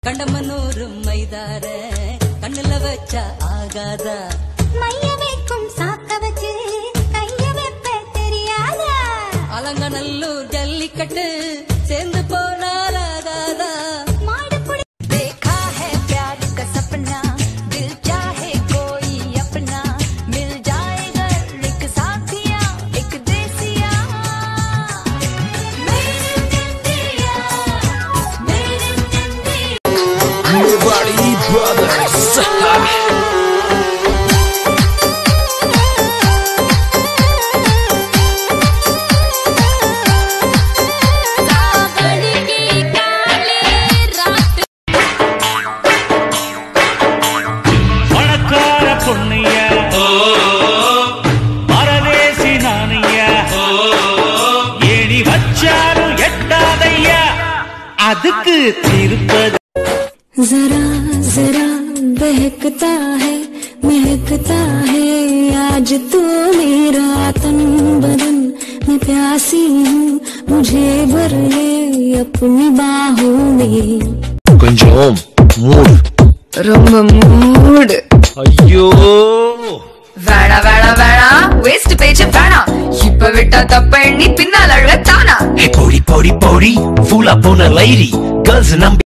கண்டமனூரும் மைதார கண்ணுல வச்சா ஆகாதா மைய வைக்கும் சாக்க வச்சு கைய வைப்ப தெரியாதா அலங்கநல்லூர் ஜல்லிக்கட்டு சேர்ந்து போனால் ஆகாதா மாடு புடி देखा है प्यार का सपना दिल चाहे कोई अपना मिल जाएगा एक साथिया एक देसिया मेरे नंदिया मेरे नंदिया Everybody brothers. सावड़ी की काली रात பணக்கார பொண்ணையா பரதேசி நானையா ஏணி வச்சாலும் எட்டாதையா அதுக்கு திருப்பதி जरा जरा बहकता है महकता है आज तो मेरा तन बदन मैं प्यासी हूँ मुझे भर ले अपनी बाहों में கொஞ்சம் மூடு ரொம்ப மூடு ஐயோ வேணா வேணா வேணா வேஸ்ட் பேஜ் வேணா இப்ப விட்டா தப்ப எண்ணி பின்னால் அழகத்தானா ஹே போடி போடி போடி ஃபூலா போன லைரி கேர்ள்ஸ் நம்பி